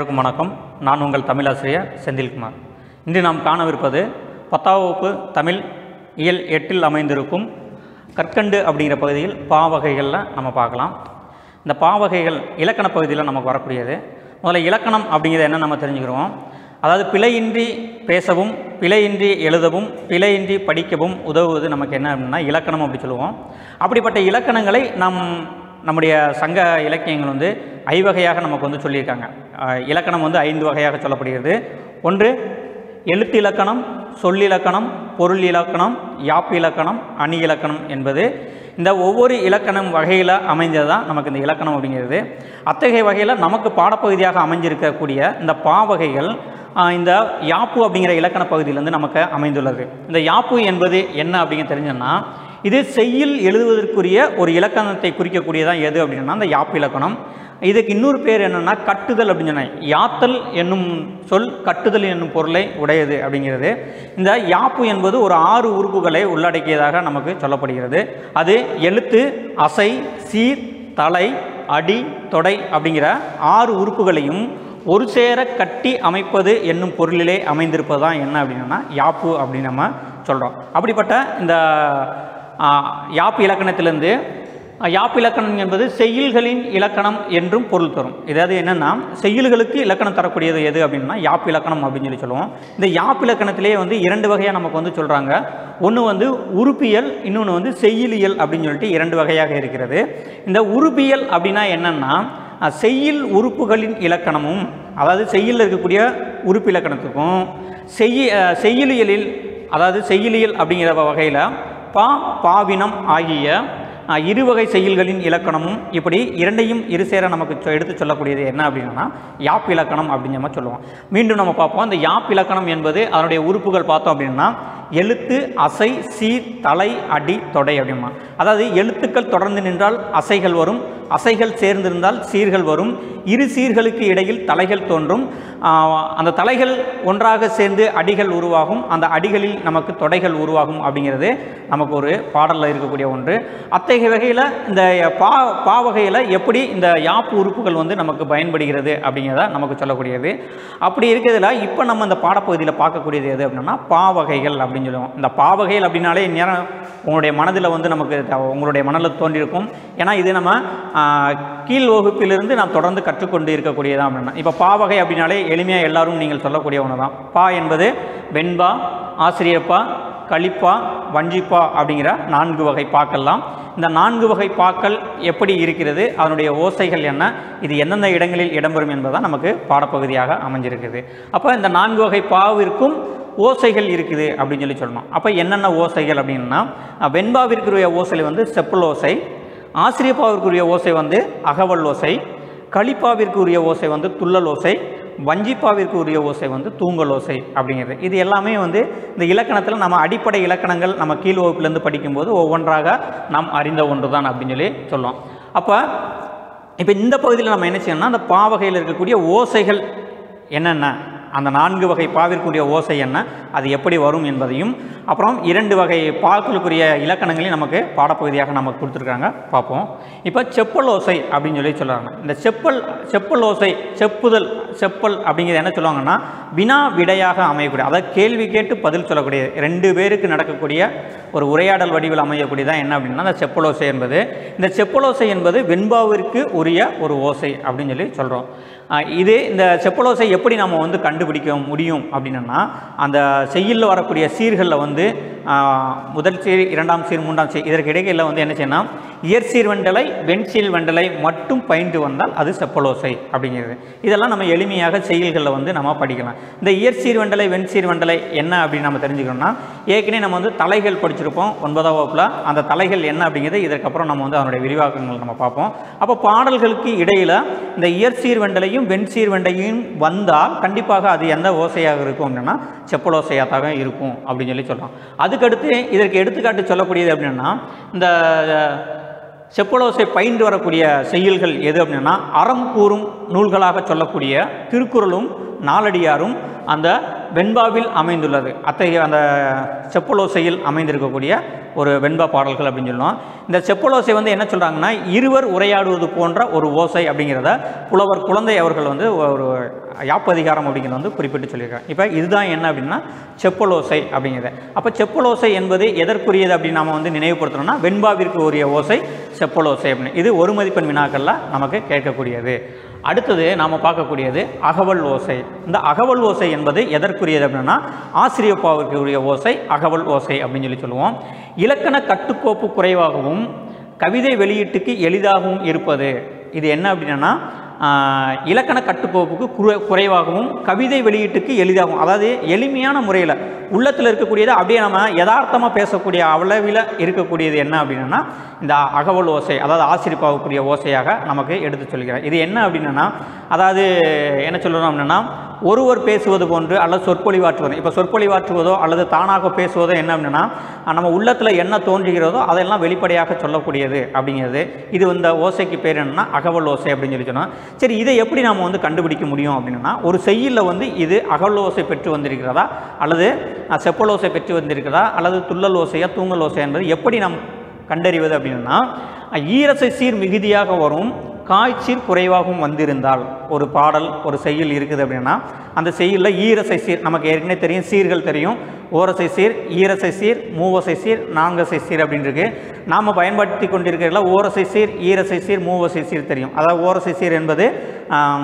அனைவருக்கும் வணக்கம் நான் உங்கள் தமிழாசிரியர் செந்தில்குமார் இன்று நாம் காணவிருப்பது பத்தாம் வகுப்பு தமிழ் இயல் எட்டில் அமைந்திருக்கும் கற்கண்டு அப்படிங்கிற பகுதியில் பாவகைகளில் நம்ம பார்க்கலாம் இந்த பாவகைகள் இலக்கண பகுதியில் நமக்கு வரக்கூடியது முதல்ல இலக்கணம் அப்படிங்கிறது என்ன நம்ம தெரிஞ்சுக்கிறோம் அதாவது பிழையின்றி பேசவும் பிழையின்றி எழுதவும் பிழையின்றி படிக்கவும் உதவுவது நமக்கு என்ன அப்படின்னா இலக்கணம் அப்படி சொல்லுவோம் அப்படிப்பட்ட இலக்கணங்களை நம் நம்முடைய சங்க இலக்கியங்கள் வந்து ஐவகையாக நமக்கு வந்து சொல்லியிருக்காங்க அஹ் இலக்கணம் வந்து ஐந்து வகையாக சொல்லப்படுகிறது ஒன்று எழுத்து இலக்கணம் சொல்லிலக்கணம் பொருள் இலக்கணம் யாப்பு இலக்கணம் அணி இலக்கணம் என்பது இந்த ஒவ்வொரு இலக்கணம் வகையில் அமைஞ்சது தான் நமக்கு இந்த இலக்கணம் அப்படிங்கிறது அத்தகைய வகையில் நமக்கு பாடப்பகுதியாக அமைஞ்சிருக்கக்கூடிய இந்த பாவகைகள் ஆஹ், இந்த யாப்பு அப்படிங்கிற இலக்கண பகுதியிலேருந்து நமக்கு அமைந்துள்ளது இந்த யாப்பு என்பது என்ன அப்படிங்க தெரிஞ்சோன்னா இது செய்யில் எழுதுவதற்குரிய ஒரு இலக்கணத்தை குறிக்கக்கூடியதான் எது அப்படின்னா அந்த யாப்பு இலக்கணம் இதுக்கு இன்னொரு பேர் என்னென்னா கட்டுதல் அப்படின்னு சொன்னேன் யாத்தல் என்னும் சொல் கட்டுதல் என்னும் பொருளை உடையது அப்படிங்கிறது இந்த யாப்பு என்பது ஒரு ஆறு உறுப்புகளை உள்ளடக்கியதாக நமக்கு சொல்லப்படுகிறது அது எழுத்து அசை சீர் தலை அடி தொடை அப்படிங்கிற ஆறு உறுப்புகளையும் ஒரு சேர கட்டி அமைப்பது என்னும் பொருளிலே அமைந்திருப்பது தான் என்ன அப்படின்னா யாப்பு அப்படின்னு நம்ம சொல்கிறோம் அப்படிப்பட்ட இந்த ஆ, யாப்பு இலக்கணத்திலிருந்து அஹ், யாப்பு இலக்கணம் என்பது செய்யுள்களின் இலக்கணம் என்றும் பொருள் தரும் இதாவது என்னென்னா செய்யுள்களுக்கு இலக்கணம் தரக்கூடியது எது அப்படின்னா யாப்பு இலக்கணம் அப்படின்னு சொல்லி சொல்லுவோம் இந்த யாப்பு இலக்கணத்திலேயே வந்து இரண்டு வகையாக நமக்கு வந்து சொல்கிறாங்க ஒன்று வந்து உறுப்பியல் இன்னொன்று வந்து செய்யுளியல் அப்படின்னு சொல்லிட்டு இரண்டு வகையாக இருக்கிறது இந்த உறுப்பியல் அப்படின்னா என்னென்னா அஹ், செய்யுள் உறுப்புகளின் இலக்கணமும் அதாவது செய்யுளில் இருக்கக்கூடிய உறுப்பு இலக்கணத்துக்கும் செய்ய அஹ், செய்யுளியலில் அதாவது செய்யுளியல் அப்படிங்கிற வகையில் பா பாவினம் ஆகிய அஹ், இருவகை செய்யுள்களின் இலக்கணமும் இப்படி இரண்டையும் இருசேர நமக்கு சொ- எடுத்து சொல்லக்கூடியது என்ன அப்படின்னா யாப் இலக்கணம் அப்படின்னு நம்ம சொல்லுவோம் மீண்டும் நம்ம பார்ப்போம் அந்த யாப் இலக்கணம் என்பது அதனுடைய உறுப்புகள் பார்த்தோம் அப்படின்னா எழுத்து அசை சீர் தலை அடி தொடை அப்படிமா அதாவது எழுத்துக்கள் தொடர்ந்து நின்றால் அசைகள் வரும் அசைகள் சேர்ந்திருந்தால் சீர்கள் வரும் இரு சீர்களுக்கு இடையில் தலைகள் தோன்றும் ஆஹ், அந்த தலைகள் ஒன்றாக சேர்ந்து அடிகள் உருவாகும் அந்த அடிகளில் நமக்கு தொடைகள் உருவாகும் அப்படிங்கிறது நமக்கு ஒரு பாடலில் இருக்கக்கூடிய ஒன்று அத்தகைய வகையில் இந்த பா பா வகையில் எப்படி இந்த யாப்பு உறுப்புகள் வந்து நமக்கு பயன்படுகிறது அப்படிங்கிறத நமக்கு சொல்லக்கூடியது அப்படி இருக்கிறதுல இப்போ நம்ம இந்த பாடப்பகுதியில் பார்க்கக்கூடியது எது அப்படின்னா பாவகைகள் அப்படின்னு சொல்லுவோம் இந்த பாவகைகள் அப்படின்னாலே நேரம் உங்களுடைய மனதில் வந்து நமக்கு த- உங்களுடைய மனதில் தோன்றியிருக்கும் ஏன்னா இது நம்ம ஆஹ், கீழ் வகுப்பிலிருந்து நாம் தொடர்ந்து கற்றுக்கொண்டு இருக்கக்கூடியதான் அப்படின்னா இப்போ பாவகை அப்படின்னாலே எளிமையாக எல்லாரும் நீங்கள் சொல்லக்கூடிய ஒன்று தான் பா என்பது வெண்பா ஆசிரியப்பா கலிப்பா வஞ்சிப்பா அப்படிங்கிற நான்கு வகை பாக்கள்லாம் இந்த நான்கு வகை பாக்கள் எப்படி இருக்கிறது அதனுடைய ஓசைகள் என்ன இது எந்தெந்த இடங்களில் இடம்பெறும் என்பதுதான் நமக்கு பாடப்பகுதியாக அமைஞ்சிருக்குது அப்போ இந்த நான்கு வகை பாவிற்கும் ஓசைகள் இருக்குது அப்படின்னு சொல்லி சொல்லணும் அப்போ என்னென்ன ஓசைகள் அப்படின்னா அஹ், வெண்பாவிற்குரிய ஓசை வந்து செப்பல் ஓசை ஆசிரியப்பாவிற்குரிய ஓசை வந்து அகவல் ஓசை களிப்பாவிற்குரிய ஓசை வந்து துள்ளல் ஓசை வஞ்சிப்பாவிற்கு உரிய ஓசை வந்து தூங்கல் ஓசை அப்படிங்கிறது இது எல்லாமே வந்து இந்த இலக்கணத்தில் நம்ம அடிப்படை இலக்கணங்கள் நம்ம கீழ் வகுப்புலேருந்து படிக்கும்போது ஒவ்வொன்றாக நாம் அறிந்த ஒன்று தான் அப்படின்னு சொல்லி சொல்லுவோம் அப்போ இப்போ இந்த பகுதியில் நம்ம என்ன செய்யணும்னா அந்த பாவகையில் இருக்கக்கூடிய ஓசைகள் என்னென்ன அந்த நான்கு வகை பாவிற்குரிய ஓசை என்ன அது எப்படி வரும் என்பதையும் அப்புறம் இரண்டு வகை பாக்களுக்குரிய இலக்கணங்களையும் நமக்கு பாடப்பகுதியாக நமக்கு கொடுத்துருக்காங்க பார்ப்போம் இப்போ செப்பல் ஓசை அப்படின்னு சொல்லி சொல்கிறாங்க இந்த செப்பல் செப்பல் ஓசை செப்புதல் செப்பல் அப்படிங்கிறது என்ன சொல்லுவாங்கன்னா வினா விடையாக அமையக்கூடிய அதாவது கேள்வி கேட்டு பதில் சொல்லக்கூடிய ரெண்டு பேருக்கு நடக்கக்கூடிய ஒரு உரையாடல் வடிவில் அமையக்கூடியதான் என்ன அப்படின்னா அந்த செப்பலோசை என்பது இந்த செப்பலோசை என்பது வெண்பாவிற்கு உரிய ஒரு ஓசை அப்படின்னு சொல்லி சொல்கிறோம் இது இந்த செப்பலோசை எப்படி நம்ம வந்து கண்டுபிடிக்க முடியும் அப்படின்னா அந்த செய்யுளில் வரக்கூடிய சீர்களில் வந்து ஆஹ், முதல் சீர் இரண்டாம் சீர் மூன்றாம் சீர் இதற்கு இடையில வந்து என்ன செய்யணும் இயற்சீர் வெண்டலை வெண்சீர் வெண்டலை மட்டும் பயின்று வந்தால் அது செப்பலோசை அப்படிங்கிறது இதெல்லாம் நம்ம எளிமையாக செய்யுள்களில் வந்து நம்ம படிக்கலாம் இந்த இயற்சீர் வெண்டலை வெண்சீர் வெண்டலை என்ன அப்படின்னு நம்ம தெரிஞ்சுக்கணும்னா ஏற்கனவே நம்ம வந்து தலைகள் படிச்சிருப்போம் ஒன்பதாம் வகுப்பில் அந்த தலைகள் என்ன அப்படிங்கிறது இதற்கப்புறம் நம்ம வந்து அதனுடைய விரிவாக்கங்கள் நம்ம பார்ப்போம் அப்போ பாடல்களுக்கு இடையில் இந்த இயற்சீர் வெண்டலையும் வெண்சீர் வெண்டையும் வந்தால் கண்டிப்பாக அது எந்த ஓசையாக இருக்கும் அப்படின்னா செப்பலோசையாக தான் இருக்கும் அப்படின்னு சொல்லி சொல்லலாம் அதுக்கடுத்து இதற்கு எடுத்துக்காட்டு சொல்லக்கூடியது அப்படின்னா இந்த செப்பலோசை பயின்று வரக்கூடிய செய்யுள்கள் எது அப்படின்னா அறம் கூறும் நூல்களாக சொல்லக்கூடிய திருக்குறளும் நாலடியாரும் அந்த வெண்பாவில் அமைந்துள்ளது அத்தகைய அந்த செப்பலோசையில் அமைந்திருக்கக்கூடிய ஒரு வெண்பா பாடல்கள் அப்படின்னு சொல்லுவோம் இந்த செப்பலோசை வந்து என்ன சொல்கிறாங்கன்னா இருவர் உரையாடுவது போன்ற ஒரு ஓசை அப்படிங்கிறத புலவர் குழந்தை அவர்கள் வந்து ஒரு யாப்பதிகாரம் அப்படிங்கிறத வந்து குறிப்பிட்டு சொல்லியிருக்காங்க இப்போ இதுதான் என்ன அப்படின்னா செப்பலோசை அப்படிங்கிறது அப்போ செப்பலோசை என்பது எதற்குரியது அப்படின்னு நம்ம வந்து நினைவுபடுத்தணும்னா வெண்பாவிற்கு உரிய ஓசை செப்பலோசை அப்படின்னு இது ஒரு மதிப்பெண் வினாக்களில் நமக்கு கேட்கக்கூடியது அடுத்தது நாம் பார்க்கக்கூடியது அகவல் ஓசை இந்த அகவல் ஓசை என்பது எதற்குரியது அப்படின்னா ஆசிரியப்பாவிற்கு உரிய ஓசை அகவல் ஓசை அப்படின்னு சொல்லி சொல்லுவோம் இலக்கண கட்டுக்கோப்பு குறைவாகவும் கவிதை வெளியீட்டுக்கு எளிதாகவும் இருப்பது இது என்ன அப்படின்னா ஆஹ், இலக்கண கட்டுக்கோப்புக்கு குறை குறைவாகவும் கவிதை வெளியீட்டுக்கு எளிதாகவும் அதாவது எளிமையான முறையில் உள்ளத்தில் இருக்கக்கூடியது அப்படியே நம்ம யதார்த்தமாக பேசக்கூடிய அளவில் இருக்கக்கூடியது என்ன அப்படின்னா இந்த அகவல் ஓசை அதாவது ஆசிரிப்பாவுக்குரிய ஓசையாக நமக்கு எடுத்து சொல்கிறார் இது என்ன அப்படின்னா அதாவது என்ன சொல்லணும் அப்படின்னா ஒருவர் பேசுவது போன்று அல்லது சொற்பொழிவாற்றுவது இப்போ சொற்பொழிவாற்றுவதோ அல்லது தானாக பேசுவதோ என்ன அப்படின்னா நம்ம உள்ளத்தில் என்ன தோன்றுகிறதோ அதெல்லாம் வெளிப்படையாக சொல்லக்கூடியது அப்படிங்கிறது இது இந்த ஓசைக்கு பேர் என்னன்னா அகவல் ஓசை அப்படின்னு சொல்லி சொன்னோம் சரி இதை எப்படி நாம் வந்து கண்டுபிடிக்க முடியும் அப்படின்னா ஒரு செய்யுளில் வந்து இது அகவல் ஓசை பெற்று வந்திருக்கிறதா அல்லது அஹ், செப்பல் ஓசை பெற்று வந்திருக்கிறதா அல்லது துள்ளல் ஓசையா தூங்கல் ஓசை என்பது எப்படி நாம் கண்டறிவது அப்படின்னா அஹ், ஈரசை சீர் மிகுதியாக வரும் காய்ச்சீர் குறைவாகவும் வந்திருந்தால் ஒரு பாடல் ஒரு செய்யுள் இருக்குது அப்படின்னா அந்த செய்யுளில் ஈரசை சீர் நமக்கு ஏற்கனவே தெரியும் சீர்கள் தெரியும் ஓரசை சீர் ஈரசை சீர் மூவசை சீர் நான்கசை சீர் அப்படின்னு இருக்கு நாம் பயன்படுத்தி கொண்டிருக்கிறதுல ஓரசை சீர் ஈரசை சீர் மூவசை சீர் தெரியும் அதாவது ஓரசை சீர் என்பது ஆம்,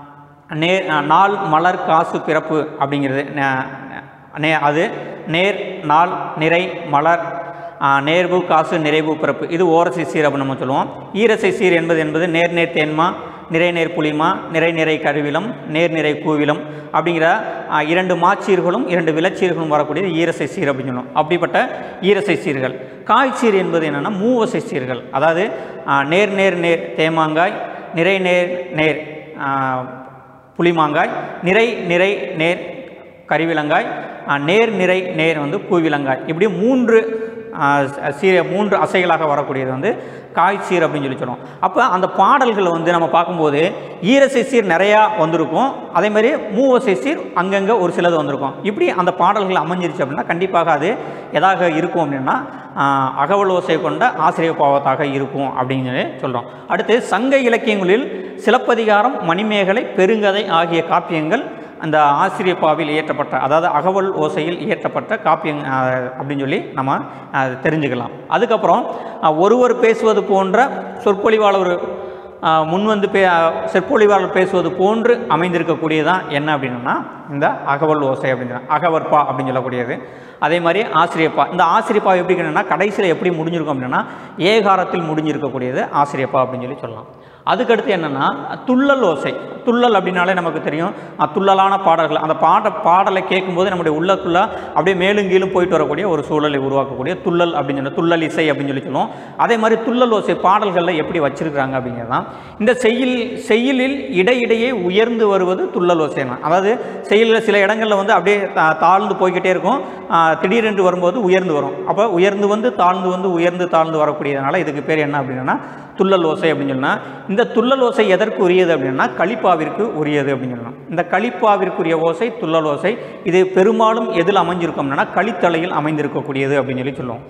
நேர் நாள் மலர் காசு பிறப்பு அப்படிங்கிறது நே- நே அது நேர் நாள் நிறை மலர் ஆ, நேர்வு காசு நிறைவு பிறப்பு இது ஓரசை சீர் அப்படின்னு நம்ம சொல்லுவோம் ஈரசை சீர் என்பது என்பது நேர் நேர் தேன்மா நிறை நேர் புளிமா நிறை நிறை கருவிலம் நேர் நிறை கூவிலம் அப்படிங்கிற ஆ, இரண்டு மாச்சீர்களும் இரண்டு விளச்சீர்களும் வரக்கூடியது ஈரசை சீர் அப்படின்னு சொல்லுவோம் அப்படிப்பட்ட ஈரசை சீர்கள் காய்ச்சீர் என்பது என்னென்னா மூவசை சீர்கள் அதாவது ஆ, நேர் நேர் நேர் தேமாங்காய் நிறை நேர் நேர் ஆ, புளிமாங்காய் நிறை நிறை நேர் கரிவிலங்காய் ஆ, நேர் நிறை நேர் வந்து கூவிலங்காய் இப்படி மூன்று ஆ, ச- சீர மூன்று அசைகளாக வரக்கூடியது வந்து காய்ச்சீர் அப்படின்னு சொல்லி சொல்லுவோம் அப்போ அந்த பாடல்களை வந்து நம்ம பார்க்கும்போது ஈரசை சீர் நிறையா வந்திருக்கும் அதே மாதிரி மூவசை சீர் அங்கங்கே ஒரு சிலது வந்திருக்கும் இப்படி அந்த பாடல்கள் அமைஞ்சிருச்சு அப்படின்னா கண்டிப்பாக அது எதாக இருக்கும் அப்படின்னா ஆ, அகவல் ஓசை கொண்ட ஆசிரியர் பாவத்தாக இருக்கும் அப்படின்னு சொல்கிறோம் அடுத்து சங்க இலக்கியங்களில் சிலப்பதிகாரம் மணிமேகலை பெருங்கதை ஆகிய காப்பியங்கள் அந்த ஆசிரியப்பாவில் இயற்றப்பட்ட அதாவது அகவல் ஓசையில் இயற்றப்பட்ட காப்பியங் அஹ், அப்படின்னு சொல்லி நம்ம அஹ், தெரிஞ்சுக்கலாம் அதுக்கப்புறம் அஹ், ஒருவர் பேசுவது போன்ற சொற்பொழிவாளர் அஹ், முன்வந்து பே அஹ், சொற்பொழிவாளர் பேசுவது போன்று அமைந்திருக்கக்கூடியதான் என்ன அப்படின்னா இந்த அகவல் ஓசை அப்படின்னு அகவற்பா அப்படின்னு சொல்லக்கூடியது அதே மாதிரி ஆசிரியப்பா இந்த ஆசிரியப்பா எப்படி இருக்குன்னா கடைசியில் எப்படி முடிஞ்சிருக்கும் அப்படின்னா ஏகாரத்தில் முடிஞ்சிருக்கக்கூடியது ஆசிரியப்பா அப்படின்னு சொல்லி சொல்லலாம் அதுக்கடுத்து என்னென்னா துள்ளல் ஓசை துள்ளல் அப்படின்னாலே நமக்கு தெரியும் அஹ், துள்ளலான பாடல்கள் அந்த பாட பாடலை கேட்கும்போது நம்முடைய உள்ளக்குள்ள அப்படியே மேலும் கீழும் போயிட்டு வரக்கூடிய ஒரு சூழலை உருவாக்கக்கூடிய துள்ளல் அப்படின்னு சொல்லி துள்ளல் இசை அப்படின்னு சொல்லி சொல்லுவோம் அதே மாதிரி துள்ளல் ஓசை பாடல்களில் எப்படி வச்சிருக்கிறாங்க அப்படிங்கிறது தான் இந்த செய்யுள் செய்யுளில் இடையிடையே உயர்ந்து வருவது துள்ளல் ஓசை தான் அதாவது செய்யுளில் சில இடங்களில் வந்து அப்படியே தா- தாழ்ந்து போய்கிட்டே இருக்கும் ஆஹ், திடீரென்று வரும்போது உயர்ந்து வரும் அப்போ உயர்ந்து வந்து தாழ்ந்து வந்து உயர்ந்து தாழ்ந்து வரக்கூடியதுனால இதுக்கு பேர் என்ன அப்படின்னா துள்ளல் ஓசை அப்படின்னு சொன்னால் இந்த துள்ளல் ஓசை எதற்கு உரியது அப்படின்னா களிப்பாவிற்கு உரியது அப்படின்னு சொல்லணும் இந்த களிப்பாவிற்குரிய ஓசை துள்ளல் ஓசை இது பெரும்பாலும் எதில் அமைஞ்சிருக்கும் அப்படின்னா களித்தலையில் அமைந்திருக்கக்கூடியது அப்படின்னு சொல்லி சொல்லுவோம்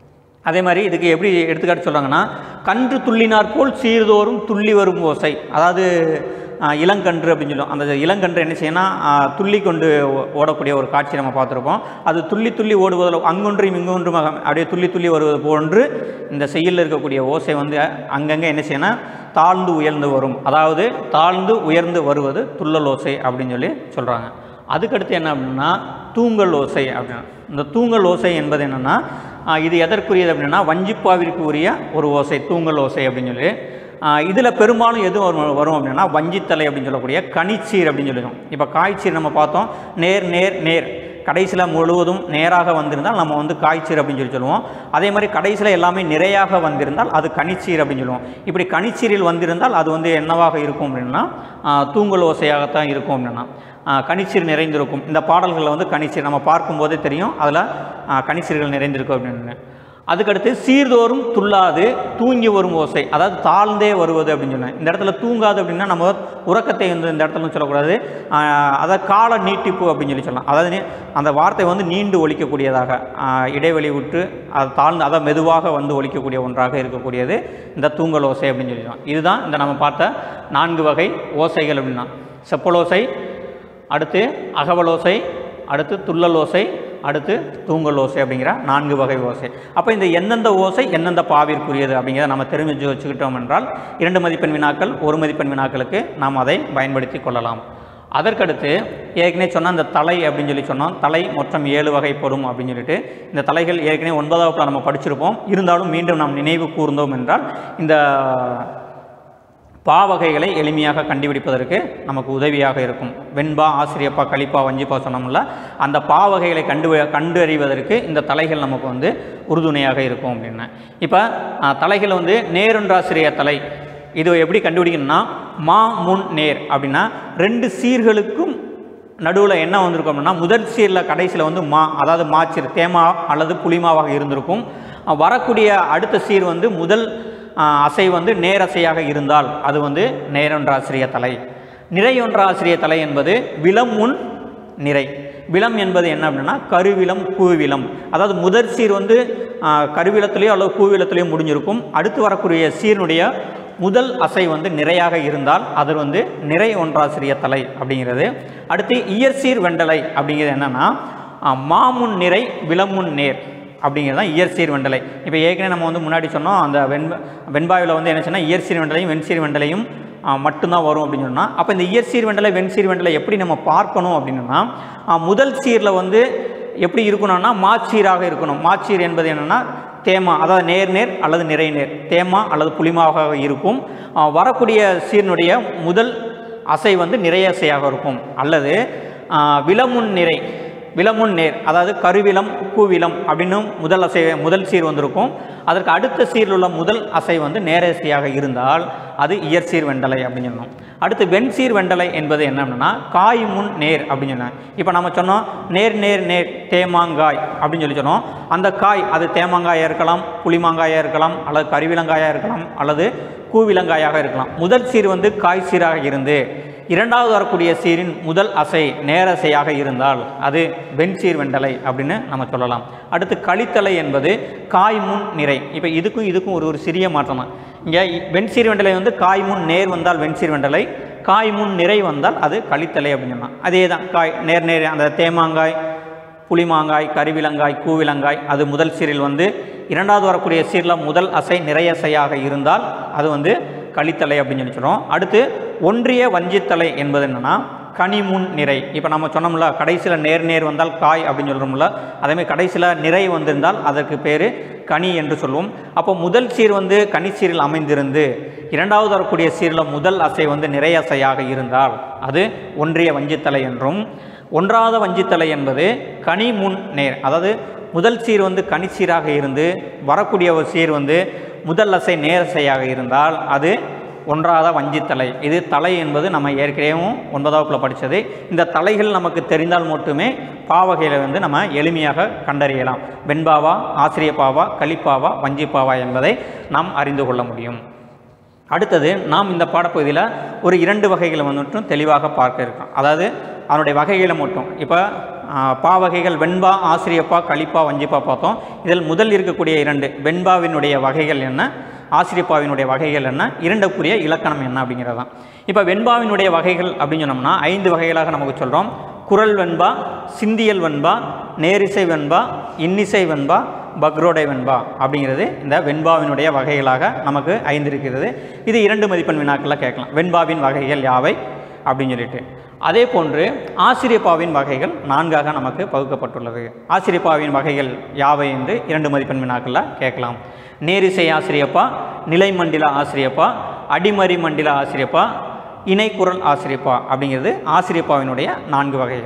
அதே மாதிரி இதுக்கு எப்படி எடுத்துக்காட்டு சொல்கிறாங்கன்னா கன்று துள்ளினார் போல் சீர்தோறும் துள்ளி வரும் ஓசை அதாவது ஆஹ், இளங்கன்று அப்படின்னு சொல்லுவோம் அந்த இளங்கன்று என்ன செய்யணும் ஆஹ், துள்ளி கொண்டு ஓ- ஓடக்கூடிய ஒரு காட்சி நம்ம பார்த்துருப்போம் அது துள்ளி துள்ளி ஓடுவதில் அங்கொன்றும் இங்கொன்றுமாக அப்படியே துள்ளி துள்ளி வருவது போன்று இந்த செய்யில் இருக்கக்கூடிய ஓசை வந்து அங்கங்கே என்ன செய்யணும் தாழ்ந்து உயர்ந்து வரும் அதாவது தாழ்ந்து உயர்ந்து வருவது துள்ளல் ஓசை அப்படின்னு சொல்லி சொல்கிறாங்க அதுக்கடுத்து என்ன அப்படின்னா தூங்கல் ஓசை அப்படின்னா இந்த தூங்கல் ஓசை என்பது என்னென்னா இது எதற்குரியது அப்படின்னா வஞ்சிப்பாவிற்கு உரிய ஒரு ஓசை தூங்கல் ஓசை அப்படின்னு சொல்லி இதில் பெரும்பாலும் எது வரும் வரும் அப்படின்னா வஞ்சித்தலை அப்படின்னு சொல்லக்கூடிய கனிச்சீர் அப்படின்னு சொல்லுவோம் இப்போ காய்ச்சீர் நம்ம பார்த்தோம் நேர் நேர் நேர் கடைசியில் முழுவதும் நேராக வந்திருந்தால் நம்ம வந்து காய்ச்சீர் அப்படின்னு சொல்லி சொல்லுவோம் அதே மாதிரி கடைசியில் எல்லாமே நிறையாக வந்திருந்தால் அது கனிச்சீர் அப்படின்னு சொல்லுவோம் இப்படி கனிச்சீரில் வந்திருந்தால் அது வந்து என்னவாக இருக்கும் அப்படின்னா ஆ, தூங்கல் ஓசையாகத்தான் இருக்கும் அப்படின்னா ஆ, கனிச்சீர் நிறைந்திருக்கும் இந்த பாடல்களில் வந்து கனிச்சீர் நம்ம பார்க்கும்போதே தெரியும் அதில் கனிச்சீர்கள் நிறைந்திருக்கும் அப்படின்னு அதுக்கடுத்து சீர்தோறும் துள்ளாது தூங்கி வரும் ஓசை அதாவது தாழ்ந்தே வருவது அப்படின்னு சொன்னேன் இந்த இடத்துல தூங்காது அப்படின்னா நம்ம உறக்கத்தை வந்து இந்த இடத்துல சொல்லக்கூடாது ஆஹ் அதாவது கால நீட்டிப்பு அப்படின்னு சொல்லி சொல்லலாம் அதாவது நீ- அந்த வார்த்தை வந்து நீண்டு ஒலிக்கக்கூடியதாக ஆஹ் இடைவெளி விட்டு அது தாழ்ந்து அதாவது மெதுவாக வந்து ஒலிக்கக்கூடிய ஒன்றாக இருக்கக்கூடியது இந்த தூங்கல் ஓசை அப்படின்னு சொல்லி சொல்லலாம் இதுதான் இந்த நம்ம பார்த்த நான்கு வகை ஓசைகள் அப்படின்னா செப்பலோசை அடுத்து அகவலோசை அடுத்து துள்ளல் ஓசை அடுத்து தூங்கல் ஓசை அப்படிங்கிற நான்கு வகை ஓசை அப்போ இந்த எந்தெந்த ஓசை எந்தெந்த பாவிற்குரியது அப்படிங்கிறத நம்ம தெரிஞ்சு வச்சுக்கிட்டோம் என்றால் இரண்டு மதிப்பெண் வினாக்கள் ஒரு மதிப்பெண் வினாக்களுக்கு நாம் அதை பயன்படுத்தி கொள்ளலாம் அதற்கடுத்து ஏற்கனவே சொன்ன அந்த தலை அப்படின்னு சொல்லி சொன்னோம் தலை மொத்தம் ஏழு வகைப்படும் அப்படின்னு சொல்லிட்டு இந்த தலைகள் ஏற்கனவே ஒன்பதாவது நம்ம படிச்சிருப்போம் இருந்தாலும் மீண்டும் நாம் நினைவு கூர்ந்தோம் என்றால் இந்த பாவகைகளை எளிமையாக கண்டுபிடிப்பதற்கு நமக்கு உதவியாக இருக்கும் வெண்பா ஆசிரியப்பா கலிப்பா வஞ்சிப்பா சொன்னோம்ல அந்த பாவகைகளை கண்டு கண்டறிவதற்கு இந்த தலைகள் நமக்கு வந்து உறுதுணையாக இருக்கும் அப்படின்னு இப்போ தலைகள் வந்து நேரொன்றாசிரிய தலை இது எப்படி கண்டுபிடிக்கணும்னா மா முன் நேர் அப்படின்னா ரெண்டு சீர்களுக்கும் நடுவில் என்ன வந்திருக்கும் அப்படின்னா முதல் சீரில் கடைசியில் வந்து மா அதாவது மாச்சீர் தேமா அல்லது புளிமாவாக இருந்திருக்கும் அஹ் வரக்கூடிய அடுத்த சீர் வந்து முதல் அஹ், அசை வந்து நேரசையாக இருந்தால் அது வந்து நேரொன்றாசிரிய தலை நிறையொன்றாசிரிய தலை என்பது விலம் முன் நிறை விலம் என்பது என்ன அப்படின்னா கருவிலம் கூவிலம் அதாவது முதற் சீர் வந்து ஆஹ், கருவிலத்திலேயோ அல்லது கூவிலத்திலேயோ முடிஞ்சிருக்கும் அடுத்து வரக்கூடிய சீரினுடைய முதல் அசை வந்து நிறையாக இருந்தால் அது வந்து நிறை ஒன்றாசிரிய தலை அப்படிங்கிறது அடுத்து இயற்சீர் வெண்டலை அப்படிங்கிறது என்னன்னா ஆஹ், மாமுன் நிறை விலமுன் நேர் அப்படிங்கிறது தான் இயற்சீர் வெண்டலை இப்போ ஏற்கனவே நம்ம வந்து முன்னாடி சொன்னோம் அந்த வெண்ப வெண்பாவில் வந்து என்ன சொன்னால் இயற்சீர் வெண்டலையும் வெண்சீர் வெண்டலையும் ஆ, மட்டும்தான் வரும் அப்படின்னு சொன்னால் அப்போ இந்த இயற்சீர் வெண்டலை வெண்சீர் வெண்டலை எப்படி நம்ம பார்க்கணும் அப்படின்னா ஆ, முதல் சீரில் வந்து எப்படி இருக்கணும்னா மாச்சீராக இருக்கணும் மாச்சீர் என்பது என்னென்னா தேமா அதாவது நேர் நேர் அல்லது நிறை நேர் தேமா அல்லது புளிமாவாக இருக்கும் ஆ, வரக்கூடிய சீரினுடைய முதல் அசை வந்து நிறைய அசையாக இருக்கும் அல்லது ஆ, விலமுன் நிறை விலமுன் நேர் அதாவது கருவிலம் கூவிலம் அப்படின்னு முதல் அசை முதல் சீர் வந்திருக்கும் அதற்கு அடுத்த சீரில் உள்ள முதல் அசை வந்து நேரசையாக இருந்தால் அது இயற்சீர் வெண்டலை அப்படின்னு சொன்னோம் அடுத்து வெண்சீர் வெண்டலை என்பது என்ன அப்படின்னா காய் முன் நேர் அப்படின்னு சொன்னேன் இப்போ நம்ம சொன்னோம் நேர் நேர் நேர் தேமாங்காய் அப்படின்னு சொல்லி சொன்னோம் அந்த காய் அது தேமாங்காயாக இருக்கலாம் புளிமாங்காயாக இருக்கலாம் அல்லது கருவிலங்காயாக இருக்கலாம் அல்லது கூவிலங்காயாக இருக்கலாம் முதல் சீர் வந்து காய் சீராக இருந்து இரண்டாவது வரக்கூடிய சீரின் முதல் அசை நேரசையாக இருந்தால் அது வெண்சீர் வெண்டலை அப்படின்னு நம்ம சொல்லலாம் அடுத்து கழித்தலை என்பது காய் முன் நிறை இப்போ இதுக்கும் இதுக்கும் ஒரு ஒரு சிறிய மாற்றம் தான் இங்கே வெண்சீர் வெண்டலை வந்து காய் முன் நேர் வந்தால் வெண்சீர் வெண்டலை காய் முன் நிறை வந்தால் அது கழித்தலை அப்படின்னு சொல்லலாம் அதே தான் காய் நேர் நேர் அந்த தேமாங்காய் புளிமாங்காய் கருவிலங்காய் கூவிலங்காய் அது முதல் சீரில் வந்து இரண்டாவது வரக்கூடிய சீரில் முதல் அசை நிறையசையாக இருந்தால் அது வந்து கழித்தலை அப்படின்னு சொல்லி சொல்கிறோம் அடுத்து ஒன்றிய வஞ்சித்தலை என்பது என்னென்னா கனிமுன் நிறை இப்போ நம்ம சொன்னோம்ல கடைசியில் நேர் நேர் வந்தால் காய் அப்படின்னு சொல்கிறோம்ல அதேமாதிரி கடைசியில் நிறை வந்திருந்தால் அதற்கு பேர் கனி என்று சொல்லுவோம் அப்போ முதல் சீர் வந்து கனி சீரில் அமைந்திருந்து இரண்டாவது வரக்கூடிய சீரில் முதல் அசை வந்து நிறை அசையாக இருந்தால் அது ஒன்றிய வஞ்சித்தலை என்றும் ஒன்றாவது வஞ்சித்தலை என்பது கனி முன் நேர் அதாவது முதல் சீர் வந்து கனிச்சீராக இருந்து வரக்கூடிய ஒரு சீர் வந்து முதல் அசை நேரசையாக இருந்தால் அது ஒன்றாத வஞ்சித்தலை இது தலை என்பது நம்ம ஏற்கனவே ஒன்பதாவதுல படித்தது இந்த தலைகள் நமக்கு தெரிந்தால் மட்டுமே பாவகையில் வந்து நம்ம எளிமையாக கண்டறியலாம் வெண்பாவா ஆசிரியப்பாவா கலிப்பாவா வஞ்சிப்பாவா என்பதை நாம் அறிந்து கொள்ள முடியும் அடுத்தது நாம் இந்த பாடப்பகுதியில் ஒரு இரண்டு வகைகளை வந்துட்டும் தெளிவாக பார்க்க இருக்கோம் அதாவது அதனுடைய வகைகளை மட்டும் இப்போ பா வகைகள் வெண்பா ஆசிரியப்பா கலிப்பா வஞ்சிப்பா பார்த்தோம் இதில் முதல் இருக்கக்கூடிய இரண்டு வெண்பாவினுடைய வகைகள் என்ன ஆசிரியப்பாவினுடைய வகைகள் என்ன இரண்டுக்குரிய இலக்கணம் என்ன அப்படிங்கிறது தான் இப்போ வெண்பாவினுடைய வகைகள் அப்படின்னு சொன்னோம்னா ஐந்து வகைகளாக நமக்கு சொல்கிறோம் குரல் வெண்பா சிந்தியல் வெண்பா நேரிசை வெண்பா இன்னிசை வெண்பா பக்ரோடை வெண்பா அப்படிங்கிறது இந்த வெண்பாவினுடைய வகைகளாக நமக்கு ஐந்து இருக்கிறது இது இரண்டு மதிப்பெண் வினாக்களில் கேட்கலாம் வெண்பாவின் வகைகள் யாவை அப்படின்னு சொல்லிட்டு அதே போன்று ஆசிரியப்பாவின் வகைகள் நான்காக நமக்கு பகுக்கப்பட்டுள்ளது ஆசிரியப்பாவின் வகைகள் யாவை என்று இரண்டு மதிப்பெண் வினாக்களில் கேட்கலாம் நேரிசை ஆசிரியப்பா நிலைமண்டில ஆசிரியப்பா அடிமறி மண்டில ஆசிரியப்பா இணைக்குரல் ஆசிரியப்பா அப்படிங்கிறது ஆசிரியப்பாவினுடைய நான்கு வகைகள்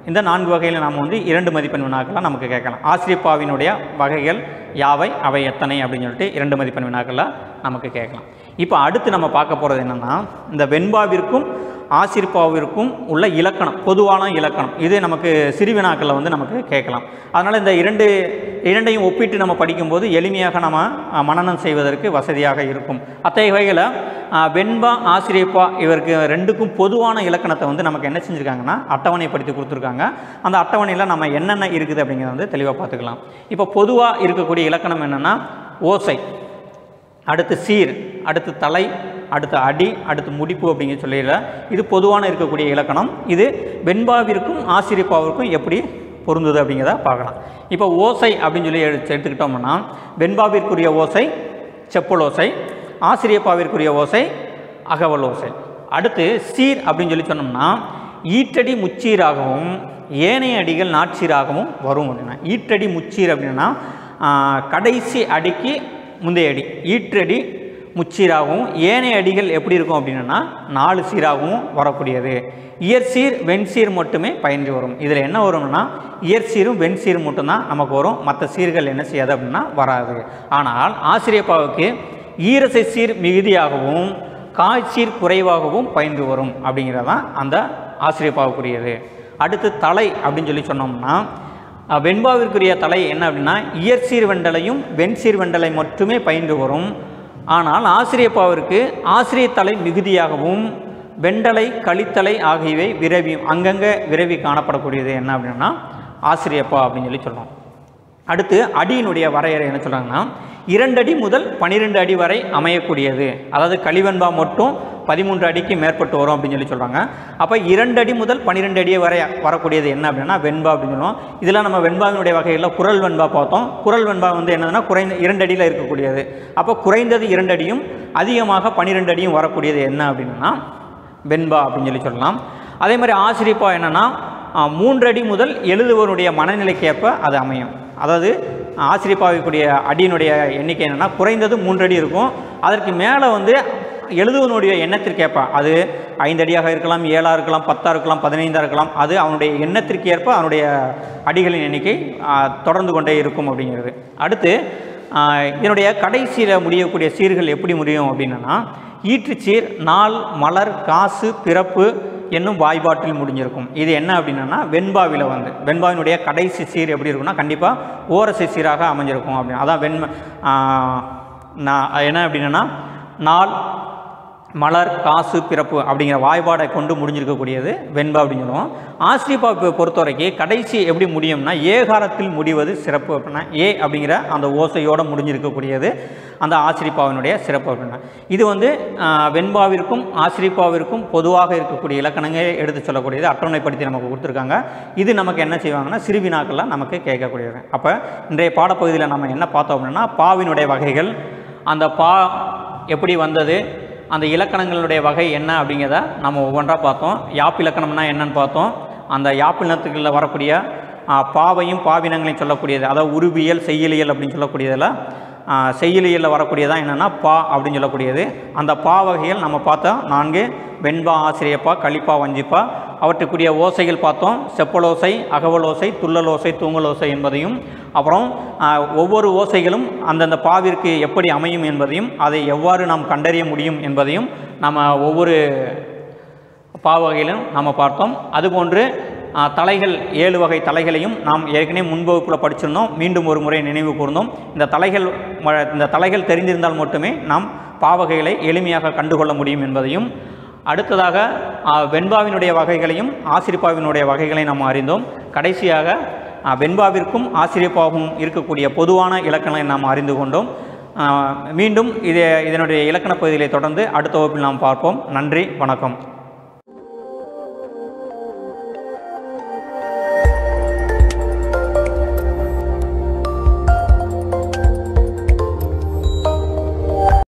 இந்த நான்கு வகையில் நாம் வந்து இரண்டு மதிப்பெண் வினாக்கள்லாம் நமக்கு கேட்கலாம் ஆசிரியப்பாவினுடைய வகைகள் யாவை அவை எத்தனை அப்படின்னு சொல்லிட்டு இரண்டு மதிப்பெண் வினாக்கள்லாம் நமக்கு கேட்கலாம் இப்போ அடுத்து நம்ம பார்க்க போகிறது என்னென்னா இந்த வெண்பாவிற்கும் ஆசிரிப்பாவிற்கும் உள்ள இலக்கணம் பொதுவான இலக்கணம் இது நமக்கு சிறுவினாக்களில் வந்து நமக்கு கேட்கலாம் அதனால் இந்த இரண்டு இரண்டையும் ஒப்பிட்டு நம்ம படிக்கும்போது எளிமையாக நம்ம அஹ், மனனம் செய்வதற்கு வசதியாக இருக்கும் அத்தகைய வகையில் அஹ், வெண்பா ஆசிரியப்பா இவருக்கு ரெண்டுக்கும் பொதுவான இலக்கணத்தை வந்து நமக்கு என்ன செஞ்சுருக்காங்கன்னா அட்டவணைப்படுத்தி கொடுத்துருக்காங்க அந்த அட்டவணையில் நம்ம என்னென்ன இருக்குது அப்படிங்கிறத வந்து தெளிவாக பார்த்துக்கலாம் இப்போ பொதுவாக இருக்கக்கூடிய இலக்கணம் என்னென்னா ஓசை அடுத்து சீர் அடுத்து தலை அடுத்து அடி அடுத்து முடிப்பு அப்படிங்கிற சொல்லிடல இது பொதுவான இருக்கக்கூடிய இலக்கணம் இது வெண்பாவிற்கும் ஆசிரியப்பாவிற்கும் எப்படி பொருந்துது அப்படிங்கிறத பார்க்கலாம் இப்போ ஓசை அப்படின்னு சொல்லி எடுத்து எடுத்துக்கிட்டோம்னா வெண்பாவிற்குரிய ஓசை செப்பல் ஓசை ஆசிரியப்பாவிற்குரிய ஓசை அகவல் ஓசை அடுத்து சீர் அப்படின்னு சொல்லி சொன்னோம்னா ஈற்றடி முச்சீராகவும் ஏனைய அடிகள் நாட்சீராகவும் வரும் அப்படின்னா ஈற்றடி முச்சீர் அப்படின்னா ஆஹ், கடைசி அடிக்கு முந்தைய அடி ஈற்றடி முச்சீராகவும் ஏனைய அடிகள் எப்படி இருக்கும் அப்படின்னா நாலு சீராகவும் வரக்கூடியது இயற்சீர் வெண்சீர் மட்டுமே பயின்று வரும் இதில் என்ன வரும்னா இயற்சீரும் வெண்சீரும் மட்டும்தான் நமக்கு வரும் மற்ற சீர்கள் என்ன செய்யாது அப்படின்னா வராது ஆனால் ஆசிரியப்பாவுக்கு ஈரசை சீர் மிகுதியாகவும் காய்ச்சீர் குறைவாகவும் பயின்று வரும் அப்படிங்கிறதான் அந்த ஆசிரியப்பாவுக்குரியது அடுத்து தலை அப்படின்னு சொல்லி சொன்னோம்னா அஹ், வெண்பாவிற்குரிய தலை என்ன அப்படின்னா இயற்சீர் வெண்டலையும் வெண்சீர் வெண்டலை மட்டுமே பயின்று வரும் ஆனால் ஆசிரியப்பாவிற்கு ஆசிரிய தலை மிகுதியாகவும் வெண்டலை கழித்தலை ஆகியவை விரவி அங்கங்கே விரவி காணப்படக்கூடியது என்ன அப்படின்னா ஆசிரியப்பா அப்படின்னு சொல்லி சொல்கிறோம் அடுத்து அடியினுடைய வரையறை என்ன சொல்கிறாங்கன்னா இரண்டு அடி முதல் பன்னிரெண்டு அடி வரை அமையக்கூடியது அதாவது கழிவெண்பா மட்டும் பதிமூன்று அடிக்கு மேற்பட்டு வரும் அப்படின்னு சொல்லி சொல்கிறாங்க அப்போ இரண்டு அடி முதல் பன்னிரெண்டு அடி வரை வரக்கூடியது என்ன அப்படின்னா வெண்பா அப்படின்னு சொல்லுவோம் இதில் நம்ம வெண்பாவினுடைய வகையில் குரல் வெண்பா பார்த்தோம் குரல் வெண்பா வந்து என்னதுன்னா குறைந்த இரண்டு அடியில் இருக்கக்கூடியது அப்போ குறைந்தது இரண்டு அடியும் அதிகமாக பன்னிரெண்டு அடியும் வரக்கூடியது என்ன அப்படின்னா வெண்பா அப்படின்னு சொல்லி சொல்லலாம் அதே மாதிரி ஆசிரியப்பா என்னென்னா மூன்று அடி முதல் எழுதுவனுடைய மனநிலைக்கேற்ப அது அமையும் அதாவது ஆசிரியப்பாவிக்கூடிய அடியினுடைய எண்ணிக்கை என்னென்னா குறைந்தது மூன்று அடி இருக்கும் அதற்கு மேலே வந்து எழுதுவனுடைய எண்ணத்திற்கேற்ப அது ஐந்து அடியாக இருக்கலாம் ஏழாக இருக்கலாம் பத்தாக இருக்கலாம் பதினைந்தாக இருக்கலாம் அது அவனுடைய எண்ணத்திற்கு ஏற்ப அவனுடைய அடிகளின் எண்ணிக்கை ஆ, தொடர்ந்து கொண்டே இருக்கும் அப்படிங்கிறது அடுத்து ஆ, இதனுடைய கடைசியில் முடியக்கூடிய சீர்கள் எப்படி முடியும் அப்படின்னா ஈற்றுச்சீர் நாள் மலர் காசு பிறப்பு என்னும் வாய்பாட்டில் முடிஞ்சிருக்கும் இது என்ன அப்படின்னா வெண்பாவில் வந்து வெண்பாவினுடைய கடைசி சீர் எப்படி இருக்கும்னா கண்டிப்பாக ஓரசை சீராக அமைஞ்சிருக்கும் அப்படின்னு அதான் வெண்ம ஆ, நான் என்ன அப்படின்னா நாள் மலர் காசு பிறப்பு அப்படிங்கிற வாய்பாடை கொண்டு முடிஞ்சிருக்கக்கூடியது வெண்பா அப்படின்னு சொல்லுவோம் ஆசிரியப்பா பொறுத்த வரைக்கும் கடைசி எப்படி முடியும்னா ஏகாரத்தில் முடிவது சிறப்பு அப்படின்னா ஏ அப்படிங்கிற அந்த ஓசையோடு முடிஞ்சிருக்கக்கூடியது அந்த ஆசிரிப்பாவினுடைய சிறப்பு அப்படின்னா இது வந்து ஆஹ், வெண்பாவிற்கும் ஆசிரிப்பாவிற்கும் பொதுவாக இருக்கக்கூடிய இலக்கணங்களை எடுத்து சொல்லக்கூடியது அட்டவணைப்படுத்தி நமக்கு கொடுத்துருக்காங்க இது நமக்கு என்ன செய்வாங்கன்னா சிறுவினாக்கள்லாம் நமக்கு கேட்கக்கூடியது அப்போ இன்றைய பாடப்பகுதியில் நம்ம என்ன பார்த்தோம் அப்படின்னா பாவினுடைய வகைகள் அந்த பா எப்படி வந்தது அந்த இலக்கணங்களுடைய வகை என்ன அப்படிங்கிறத நம்ம ஒவ்வொன்றா பார்த்தோம் யாப்பு இலக்கணம்னா என்னன்னு பார்த்தோம் அந்த யாப்பினத்துக்குள்ள வரக்கூடிய ஆ, பாவையும் பாவினங்களையும் சொல்லக்கூடியது அதாவது உருவியல் செய்யலியல் அப்படின்னு சொல்லக்கூடியதில் ஆ, செய்யலியலில் வரக்கூடியதான் என்னென்னா பா அப்படின்னு சொல்லக்கூடியது அந்த பா வகைகள் நம்ம பார்த்தோம் நான்கு வெண்பா ஆசிரியப்பா களிப்பா வஞ்சிப்பா அவற்றுக்குரிய ஓசைகள் பார்த்தோம் செப்பலோசை அகவலோசை துள்ளலோசை தூங்கலோசை என்பதையும் அப்புறம் ஆ, ஒவ்வொரு ஓசைகளும் அந்தந்த பாவிற்கு எப்படி அமையும் என்பதையும் அதை எவ்வாறு நாம் கண்டறிய முடியும் என்பதையும் நம்ம ஒவ்வொரு பாவகையிலும் நம்ம பார்த்தோம் அதுபோன்று ஆ, தலைகள் ஏழு வகை தலைகளையும் நாம் ஏற்கனவே முன்வகுப்பில் படிச்சிருந்தோம் மீண்டும் ஒரு முறை நினைவு கூர்ந்தோம் இந்த தலைகள் ம- இந்த தலைகள் தெரிந்திருந்தால் மட்டுமே நாம் பாவகைகளை எளிமையாக கண்டுகொள்ள முடியும் என்பதையும் அடுத்ததாக ஆ, வெண்பாவினுடைய வகைகளையும் ஆசிரிப்பாவினுடைய வகைகளையும் நாம் அறிந்தோம் கடைசியாக ஆ, வெண்பாவிற்கும் ஆசிரியப்பாவும் இருக்கக்கூடிய பொதுவான இலக்கணங்களை நாம் அறிந்து கொண்டோம் ஆ, மீண்டும் இது இதனுடைய இலக்கண பகுதிகளை தொடர்ந்து அடுத்த வகுப்பில் நாம் பார்ப்போம் நன்றி வணக்கம்